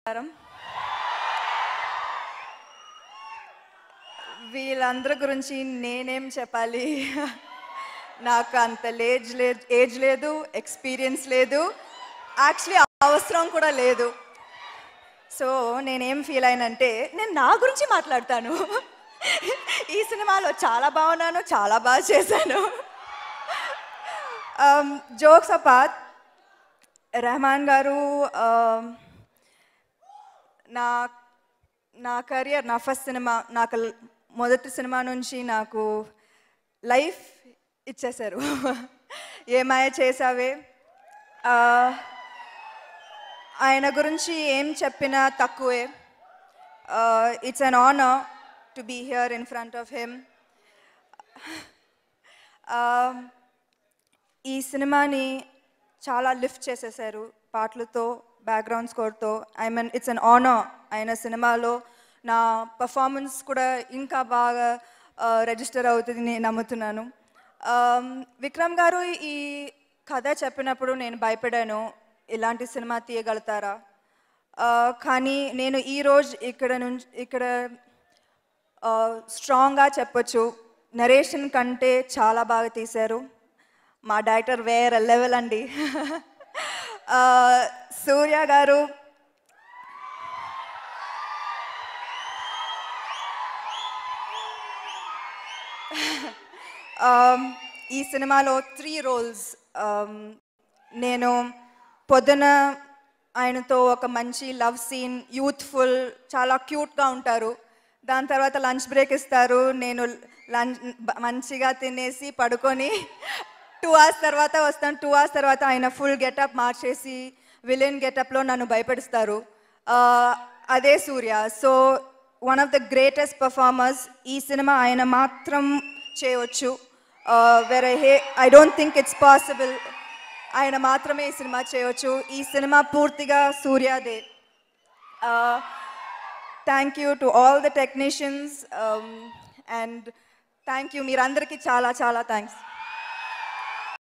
నమస్కారం వీళ్ళందరి గురించి నేనేం చెప్పాలి నాకు అంత లేజ్ లేదు ఏజ్ లేదు ఎక్స్పీరియన్స్ లేదు యాక్చువల్లీ అవసరం కూడా లేదు సో నేనేం ఫీల్ అయినంటే నేను నా గురించి మాట్లాడతాను ఈ సినిమాలో చాలా బాగున్నాను చాలా బాగా చేశాను జోక్స్ అపాత్ రెహమాన్ గారు um, నా నా కెరియర్ నా ఫస్ట్ సినిమా నాకు ల్- మొదటి సినిమా నుంచి నాకు లైఫ్ ఇచ్చేశారు ఏమాయ చేసావే ఆ, ఆయన గురించి ఏం చెప్పినా తక్కువే it's an honour to be here in front of him ఈ సినిమాని చాలా లిఫ్ట్ చేసేసారు పాటలతో బ్యాక్గ్రౌండ్ స్కోర్తో I mean it's an honour ఆయన సినిమాలో నా పర్ఫార్మెన్స్ కూడా ఇంకా బాగా రిజిస్టర్ అవుతుంది నేను నమ్ముతున్నాను Um, విక్రమ్ గారు ఈ కథ చెప్పినప్పుడు నేను భయపడాను ఇలాంటి సినిమా తీయగలుగుతారా Uh, కానీ నేను ఈరోజు ఇక్కడ నుంచి ఇక్కడ స్ట్రాంగ్గా చెప్పొచ్చు నరేషన్ కంటే చాలా బాగా తీశారు మా డైరెక్టర్ వేరే లెవెల్ అండి ఆ, సూర్య గారు Um, ఈ సినిమాలో త్రీ రోల్స్ నేను పొద్దున ఆయనతో ఒక మంచి లవ్ సీన్ యూత్ఫుల్ చాలా క్యూట్గా ఉంటారు దాని తర్వాత లంచ్ బ్రేక్ ఇస్తారు నేను లంచ్ మంచిగా తినేసి పడుకొని టూ అవర్స్ తర్వాత వస్తాను టూ అవర్స్ తర్వాత ఆయన ఫుల్ గెటప్ మార్చేసి విలన్ గెటప్లో నన్ను భయపెడిస్తారు Uh, అదే Suriya so one of the greatest performers ఈ సినిమా ఆయన మాత్రం చేయవచ్చు వేరే హే I don't think it's possible ఆయన మాత్రమే ఈ సినిమా చేయవచ్చు ఈ సినిమా పూర్తిగా సూర్యాదే thank you to all the technicians and thank you మీరందరికీ చాలా చాలా థ్యాంక్స్